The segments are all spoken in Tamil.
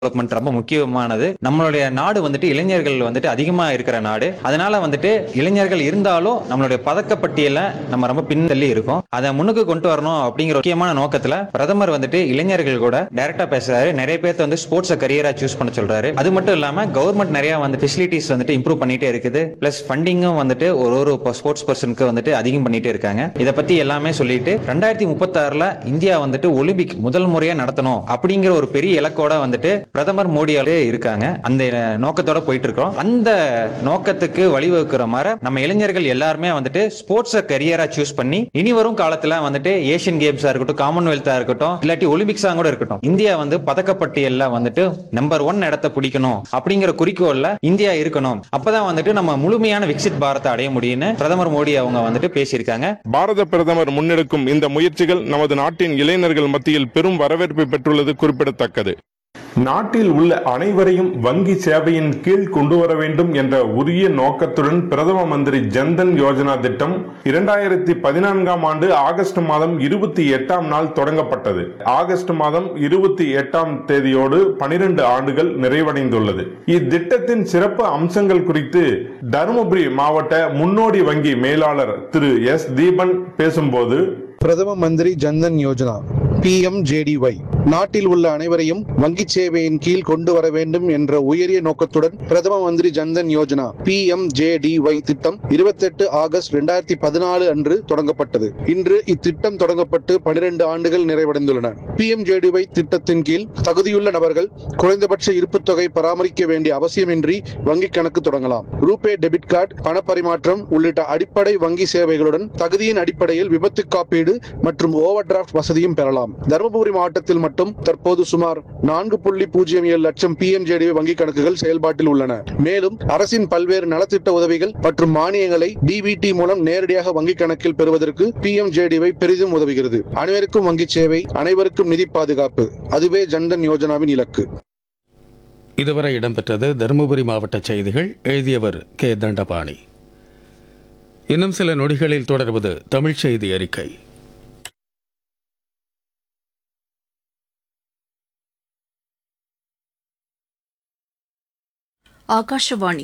டெவலப்மெண்ட் ரொம்ப முக்கியமானது நம்மளுடைய நாடு வந்துட்டு இளைஞர்கள் வந்துட்டு அதிகமா இருக்கிற நாடு அதனால வந்துட்டு இளைஞர்கள் இருந்தாலும் நம்மளுடைய பதக்கப்பட்டியல நம்ம ரொம்ப பின்தள்ளி இருக்கோம் அதை முன்னுக்கு கொண்டு வரணும் அப்படிங்கிற முக்கியமான நோக்கத்துல பிரதமர் வந்துட்டு இளைஞர்கள் கூட டைரக்டா பேசுறாரு நிறைய பேர்த்த வந்து ஸ்போர்ட்ஸ் கரியரா சூஸ் பண்ண சொல்றாரு அது மட்டும் இல்லாம கவர்மெண்ட் நிறைய வந்து ஃபெசிலிட்டிஸ் வந்துட்டு இம்ப்ரூவ் பண்ணிட்டே இருக்குது பிளஸ் ஃபண்டிங்கும் வந்துட்டு ஒரு ஒரு ஸ்போர்ட்ஸ் பர்சனுக்கு வந்துட்டு அதிகம் பண்ணிட்டே இருக்காங்க இதை பத்தி எல்லாமே சொல்லிட்டு ரெண்டாயிரத்தி முப்பத்தாறுல இந்தியா வந்துட்டு ஒலிம்பிக் முதல் முறையா நடத்தணும் அப்படிங்கிற ஒரு பெரிய இலக்கோட வந்துட்டு பிரதமர் மோடியாலே இருக்காங்க அந்த நோக்கத்தோட போயிட்டு இருக்கோம் அந்த நோக்கத்துக்கு வழிவகுக்கிற மாதிரி நம்ம இளைஞர்கள் எல்லாருமே வந்துட்டு ஸ்போர்ட்ஸ் கரியரா சூஸ் பண்ணி இனி வரும் காலத்துல வந்துட்டு ஏசியன் கேம்ஸா இருக்கட்டும் காமன்வெல்த்தா இருக்கட்டும் இல்லாட்டி ஒலிம்பிக்ஸா கூட இருக்கட்டும் இந்தியா வந்து பதக்கப்பட்டியல்ல வந்துட்டு நம்பர் ஒன் இடத்தை பிடிக்கணும் அப்படிங்கிற குறிக்கோள்ல இந்தியா இருக்கணும் அப்பதான் வந்துட்டு நம்ம முழுமையான விக்சித் பாரத்தை அடைய முடியும்னு பிரதமர் மோடி அவங்க வந்துட்டு பேசியிருக்காங்க பாரத பிரதமர் முன்னெடுக்கும் இந்த முயற்சிகள் நமது நாட்டின் இளைஞர்கள் மத்தியில் பெரும் வரவேற்பை பெற்றுள்ளது குறிப்பிடத்தக்கது நாட்டில் உள்ள அனைவரையும் வங்கி சேவையின் கீழ் கொண்டு வர வேண்டும் என்ற உரிய நோக்கத்துடன் பிரதம மந்திரி ஜன்தன் யோஜனா திட்டம் இரண்டாயிரத்தி பதினான்காம் ஆண்டு ஆகஸ்ட் மாதம் இருபத்தி எட்டாம் நாள் தொடங்கப்பட்டது ஆகஸ்ட் மாதம் இருபத்தி எட்டாம் தேதியோடு பனிரெண்டு ஆண்டுகள் நிறைவடைந்துள்ளது இத்திட்டத்தின் சிறப்பு அம்சங்கள் குறித்து தருமபுரி மாவட்ட முன்னோடி வங்கி மேலாளர் திரு எஸ் தீபன் பேசும்போது பிரதம மந்திரி ஜன்தன் யோஜனா பிஎம்ஜேடிஒய் நாட்டில் உள்ள அனைவரையும் வங்கி சேவையின் கீழ் கொண்டு வர வேண்டும் என்ற உயரிய நோக்கத்துடன் பிரதம மந்திரி ஜன்தன் யோஜனா பிஎம்ஜேடிஒய் திட்டம் 28 ஆகஸ்ட் 2014 அன்று தொடங்கப்பட்டது இன்று இத்திட்டம் தொடங்கப்பட்டு 12 ஆண்டுகள் நிறைவடைந்துள்ளன பிஎம்ஜேடிஒய் திட்டத்தின் கீழ் தகுதியுள்ள நபர்கள் குறைந்தபட்ச இருப்புத் தொகை பராமரிக்க வேண்டிய அவசியமின்றி வங்கி கணக்கு தொடங்கலாம் ரூபே டெபிட் கார்டு பணப்பரிமாற்றம் உள்ளிட்ட அடிப்படை வங்கி சேவைகளுடன் தகுதியின் அடிப்படையில் விபத்து காப்பீடு மற்றும் ஓவர் டிராஃப்ட் வசதியும் பெறலாம் தருமபுரி மாவட்டத்தில் மட்டும் தற்போது சுமார் நான்கு புள்ளி பூஜ்ஜியம் ஏழு லட்சம் பிஎம்ஜேடிஒய் வங்கி கணக்குகள் செயல்பாட்டில் உள்ளன மேலும் அரசின் பல்வேறு நலத்திட்ட உதவிகள் மற்றும் மானியங்களை டிபிடி மூலம் நேரடியாக வங்கி கணக்கில் பெறுவதற்கு பிஎம்ஜேடிஒய் பெரிதும் உதவுகிறது அனைவருக்கும் வங்கி சேவை அனைவருக்கும் நிதி பாதுகாப்பு அதுவே ஜன்தன் யோஜனாவின் இலக்கு இதுவரை இடம்பெற்றது தருமபுரி மாவட்ட செய்திகள் எழுதியவர் கே தண்டபாணி இன்னும் சில நொடிகளில் தொடர்வது தமிழ் செய்தி அறிக்கை ಆಕಾಶವಾಣಿ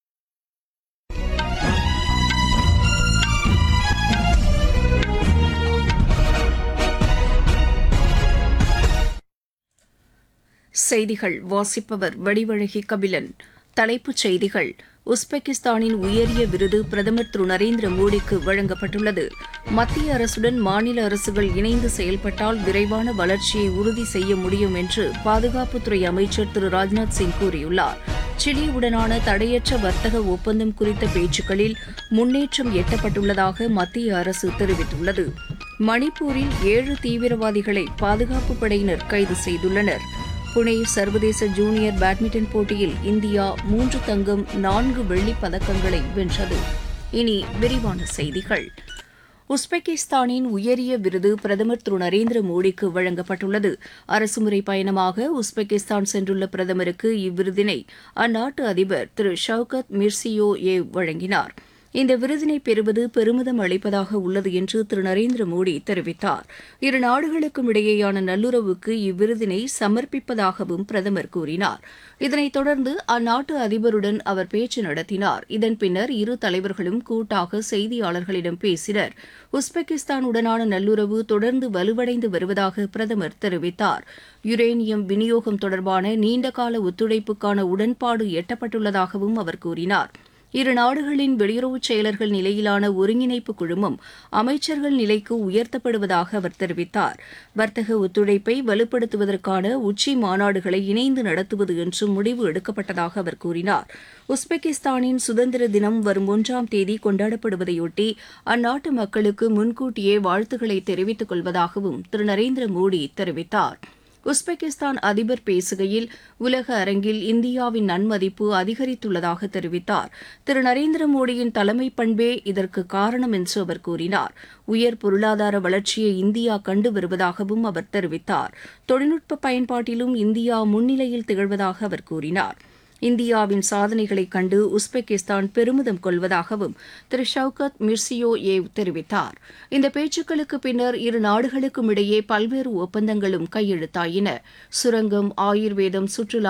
செய்திகள் வாசிப்பவர் வடிவழகி கபிலன் தலைப்புச் செய்திகள் உஸ்பெகிஸ்தானின் உயரிய விருது பிரதமர் திரு நரேந்திர மோடிக்கு வழங்கப்பட்டுள்ளது மத்திய அரசுடன் மாநில அரசுகள் இணைந்து செயல்பட்டால் விரைவான வளர்ச்சியை உறுதி செய்ய முடியும் என்று பாதுகாப்புத்துறை அமைச்சர் திரு ராஜ்நாத் சிங் கூறியுள்ளார் சிலியுடனான தடையற்ற வர்த்தக ஒப்பந்தம் குறித்த பேச்சுக்களில் முன்னேற்றம் எட்டப்பட்டுள்ளதாக மத்திய அரசு தெரிவித்துள்ளது மணிப்பூரில் ஏழு தீவிரவாதிகளை பாதுகாப்பு படையினர் கைது செய்துள்ளனர் புனே சர்வதேச ஜூனியர் பேட்மிண்டன் போட்டியில் இந்தியா மூன்று தங்கம் நான்கு வெள்ளிப் பதக்கங்களை வென்றது இனி விரிவான செய்திகள் உஸ்பெகிஸ்தானின் உயரிய விருது பிரதமர் திரு நரேந்திர மோடிக்கு வழங்கப்பட்டுள்ளது அரசுமுறை பயணமாக உஸ்பெகிஸ்தான் சென்றுள்ள பிரதமருக்கு இவ்விருதினை அந்நாட்டு அதிபர் திரு ஷவுகத் மிர்சியோ ஏவ் வழங்கினார் இந்த விருதினை பெறுவது பெருமிதம் அளிப்பதாக உள்ளது என்று திரு நரேந்திர மோடி தெரிவித்தார் இரு நாடுகளுக்கும் இடையேயான நல்லுறவுக்கு இவ்விருதினை சமர்ப்பிப்பதாகவும் பிரதமர் கூறினார் இதனைத் தொடர்ந்து அந்நாட்டு அதிபருடன் அவர் பேச்சு நடத்தினார் இதன் பின்னர் இரு தலைவர்களும் கூட்டாக செய்தியாளர்களிடம் பேசினர் உஸ்பெகிஸ்தானுடனான நல்லுறவு தொடர்ந்து வலுவடைந்து வருவதாக பிரதமர் தெரிவித்தார் யுரேனியம் விநியோகம் தொடர்பான நீண்டகால ஒத்துழைப்புக்கான உடன்பாடு எட்டப்பட்டுள்ளதாகவும் அவர் கூறினார் இரு நாடுகளின் வெளியுறவுச் செயலர்கள் நிலையிலான ஒருங்கிணைப்பு குழுமம் அமைச்சர்கள் நிலைக்கு உயர்த்தப்படுவதாக அவர் தெரிவித்தார் வர்த்தக ஒத்துழைப்பை வலுப்படுத்துவதற்கான உச்சி மாநாடுகளை இணைந்து நடத்துவது என்றும் முடிவு எடுக்கப்பட்டதாக அவர் கூறினார் உஸ்பெகிஸ்தானின் சுதந்திர தினம் வரும் ஒன்றாம் தேதி கொண்டாடப்படுவதையொட்டி அந்நாட்டு மக்களுக்கு முன்கூட்டியே வாழ்த்துக்களை தெரிவித்துக் கொள்வதாகவும் திரு நரேந்திர மோடி தெரிவித்தார் உஸ்பெகிஸ்தான் அதிபர் பேசுகையில் உலக அரங்கில் இந்தியாவின் நன்மதிப்பு அதிகரித்துள்ளதாக தெரிவித்தார் திரு நரேந்திர மோடியின் தலைமை பண்பே இதற்கு காரணம் என்று அவர் கூறினார் உயர் பொருளாதார வளர்ச்சியை இந்தியா கண்டு வருவதாகவும் அவர் தெரிவித்தார் தொழில்நுட்ப பயன்பாட்டிலும் இந்தியா முன்னிலையில் திகழ்வதாக அவர் கூறினார் இந்தியாவின் சாதனைகளைக் கண்டு உஸ்பெகிஸ்தான் பெருமிதம் கொள்வதாகவும் திரு ஷவுகத் மிர்சியோ ஏவ் தெரிவித்தார் இந்த பேச்சுக்களுக்கு பின்னர் இரு நாடுகளுக்கும் இடையே பல்வேறு ஒப்பந்தங்களும் கையெழுத்தாயின சுரங்கம் ஆயுர்வேதம் சுற்றுலா